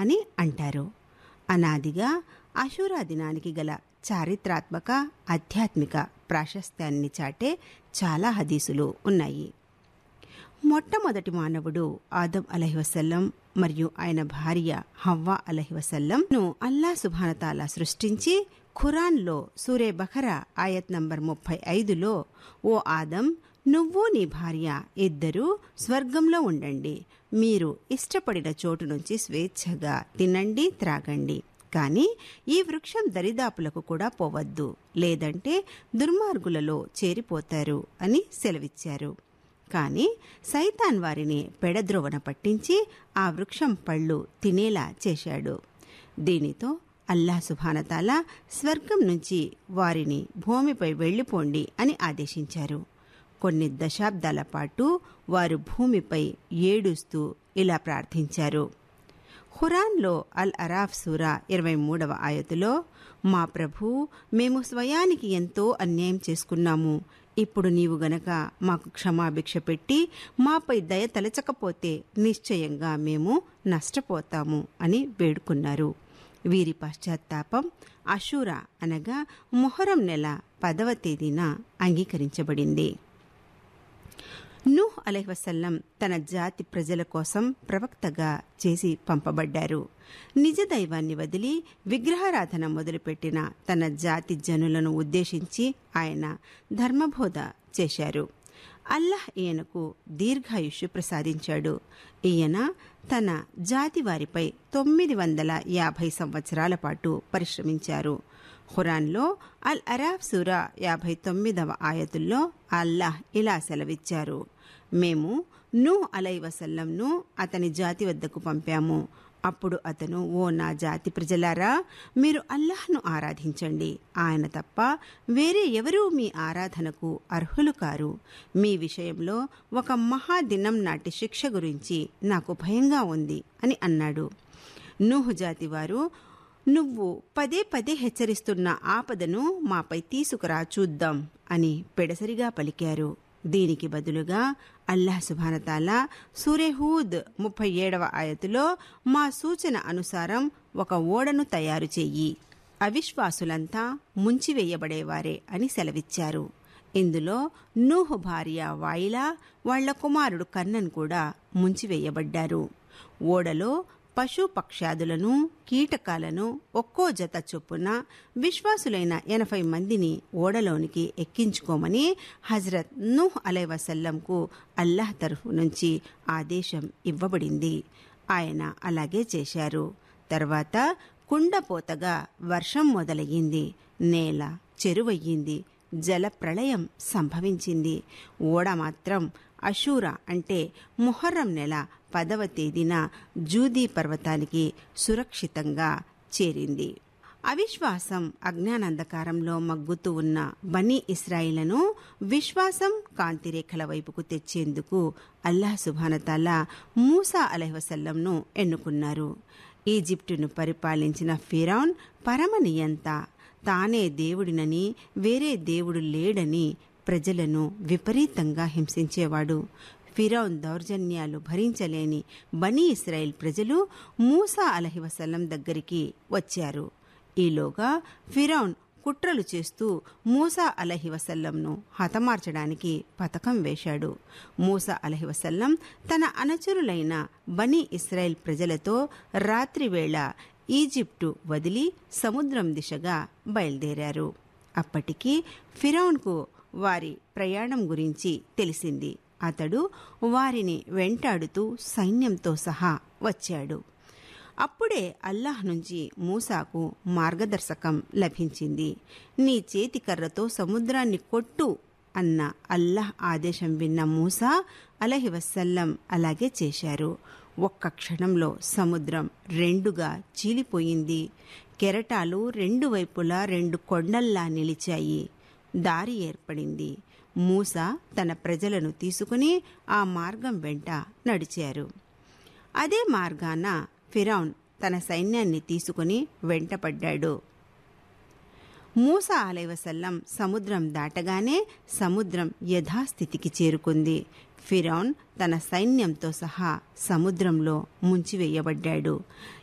అని అంటారు అనాదిగా అశూరా దినానికి గల చారిత్రాత్మక ఆధ్యాత్మిక ప్రాశస్త్యాన్ని చాటే చాలా హదీసులు ఉన్నాయి మొట్టమొదటి మానవుడు ఆదం అలహివసల్లం మరియు ఆయన భార్య హవ్వా అలహివసల్లంను అల్లా సుభానతాల సృష్టించి ఖురాన్లో సూరే బఖరా ఆయత్ నంబర్ ముప్పై ఐదులో ఓ ఆదం నువ్వు నీ భార్య ఇద్దరూ స్వర్గంలో ఉండండి మీరు ఇష్టపడిన చోటు నుంచి స్వేచ్ఛగా తినండి త్రాగండి కానీ ఈ వృక్షం దరిదాపులకు కూడా పోవద్దు లేదంటే దుర్మార్గులలో చేరిపోతారు అని సెలవిచ్చారు కాని సైతాన్ వారిని పెడద్రోవన పట్టించి ఆ వృక్షం పళ్ళు తినేలా చేశాడు దీనితో అల్లా సుభానతాల స్వర్గం నుంచి వారిని భూమిపై వెళ్ళిపోండి అని ఆదేశించారు కొన్ని దశాబ్దాల పాటు వారు భూమిపై ఏడుస్తూ ఇలా ప్రార్థించారు ఖురాన్లో అల్ అరాఫ్ సూరా ఇరవై మూడవ ఆయతులో మా ప్రభు మేము స్వయానికి ఎంతో అన్యాయం చేసుకున్నాము ఇప్పుడు నీవు గనక మాకు క్షమాభిక్ష పెట్టి మాపై దయ తలచకపోతే నిశ్చయంగా మేము నష్టపోతాము అని వేడుకున్నారు వీరి పశ్చాత్తాపం అషూరా అనగా మొహరం నెల పదవ తేదీన అంగీకరించబడింది నూహ్ అలైవసల్లం తన జాతి ప్రజల కోసం ప్రవక్తగా చేసి పంపబడ్డారు నిజ దైవాన్ని వదిలి విగ్రహారాధన మొదలుపెట్టిన తన జాతి జనులను ఉద్దేశించి ఆయన ధర్మబోధ చేశారు అల్లాహ్ ఈయనకు దీర్ఘాయుష్యు ప్రసాదించాడు ఈయన తన జాతి వారిపై తొమ్మిది వందల యాభై సంవత్సరాల పాటు పరిశ్రమించారు ఖురాన్లో అల్ అరాఫ్ సూరా యాభై తొమ్మిదవ ఆయతుల్లో అల్లాహ్ ఇలా సెలవిచ్చారు మేము నూ అలై వసల్లంను అతని జాతి వద్దకు పంపాము అప్పుడు అతను ఓ నా జాతి ప్రజలారా మీరు అల్లాహ్ను ఆరాధించండి ఆయన తప్ప వేరే ఎవరూ మీ ఆరాధనకు అర్హులు కారు మీ విషయంలో ఒక మహాదినం నాటి శిక్ష గురించి నాకు భయంగా ఉంది అని అన్నాడు నూహు జాతి వారు నువ్వు పదే పదే హెచ్చరిస్తున్న ఆపదను మాపై తీసుకురా చూద్దాం అని పెడసరిగా పలికారు దీనికి బదులుగా అల్లాహ్ సుభానతాలా సూర్యహూద్ ముప్పై ఏడవ ఆయతులో మా సూచన అనుసారం ఒక ఓడను తయారు చెయ్యి అవిశ్వాసులంతా ముంచివేయబడేవారే అని సెలవిచ్చారు ఇందులో నూహు భార్య వాయిలా వాళ్ల కుమారుడు కన్నన్ కూడా ముంచివేయబడ్డారు ఓడలో పశు పక్షాదులను కీటకాలను ఒక్కో జత చొప్పున విశ్వాసులైన ఎనభై మందిని ఓడలోనికి ఎక్కించుకోమని హజరత్ నూహ్ అలైవసల్లంకు అల్లాహ్ తరఫు నుంచి ఆదేశం ఇవ్వబడింది ఆయన అలాగే చేశారు తర్వాత కుండపోతగా వర్షం మొదలయ్యింది నేల చెరువయ్యింది జల ప్రళయం సంభవించింది ఓడ మాత్రం అషూరా అంటే ముహర్రం నెల పదవ తేదీన జూదీ పర్వతానికి సురక్షితంగా చేరింది అవిశ్వాసం అజ్ఞానంధకారంలో మగ్గుతూ ఉన్న బనీ ఇస్రాయిలను విశ్వాసం కాంతిరేఖల వైపుకు తెచ్చేందుకు అల్లాహ్ సుభానతాలా మూసా అలహవసల్లంను ఎన్నుకున్నారు ఈజిప్టును పరిపాలించిన ఫిరౌన్ పరమనియంత తానే దేవుడినని వేరే దేవుడు లేడని ప్రజలను విపరీతంగా హింసించేవాడు ఫిరౌన్ దౌర్జన్యాలు భరించలేని బనీ ఇస్రాయేల్ ప్రజలు మూసా అలహివసల్లం దగ్గరికి వచ్చారు ఈలోగా ఫిరౌన్ కుట్రలు చేస్తూ మూసా అలహివసల్లంను హతమార్చడానికి పథకం వేశాడు మూసా అలహివసల్లం తన అనుచరులైన బనీ ఇస్రాయేల్ ప్రజలతో రాత్రివేళ ఈజిప్టు వదిలి సముద్రం దిశగా బయలుదేరారు అప్పటికి ఫిరౌన్కు వారి ప్రయాణం గురించి తెలిసింది అతడు వారిని వెంటాడుతూ సైన్యంతో సహా వచ్చాడు అప్పుడే అల్లాహ్ నుంచి మూసాకు మార్గదర్శకం లభించింది నీ చేతికర్రతో సముద్రాన్ని కొట్టు అన్న అల్లాహ్ ఆదేశం విన్న మూసా అలహివసల్లం అలాగే చేశారు ఒక్క క్షణంలో సముద్రం రెండుగా చీలిపోయింది కెరటాలు రెండు వైపులా రెండు కొండల్లా నిలిచాయి దారి ఏర్పడింది మూస తన ప్రజలను తీసుకుని ఆ మార్గం వెంట నడిచారు అదే మార్గాన ఫిరౌన్ తన సైన్యాన్ని తీసుకుని వెంటపడ్డాడు మూసా అలైవసల్లం సముద్రం దాటగానే సముద్రం యథాస్థితికి చేరుకుంది ఫిరౌన్ తన సైన్యంతో సహా సముద్రంలో ముంచివేయబడ్డాడు